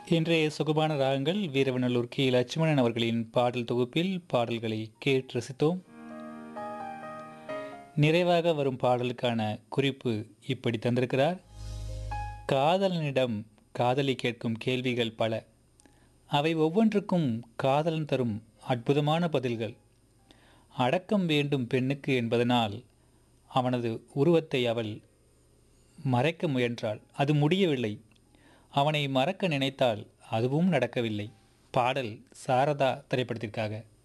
இன்றைய சுகமான ராகங்கள் வீரவநல்லூர் கே லட்சுமணன் அவர்களின் பாடல் தொகுப்பில் பாடல்களை கேட்டு ரசித்தோம் நிறைவாக வரும் பாடலுக்கான குறிப்பு இப்படி தந்திருக்கிறார் காதலனிடம் காதலி கேட்கும் கேள்விகள் பல அவை ஒவ்வொன்றுக்கும் காதலன் தரும் அற்புதமான பதில்கள் அடக்கம் வேண்டும் பெண்ணுக்கு என்பதனால் அவனது உருவத்தை அவள் மறைக்க முயன்றாள் அது முடியவில்லை அவனை மறக்க நினைத்தால் அதுவும் நடக்கவில்லை பாடல் சாரதா திரைப்படத்திற்காக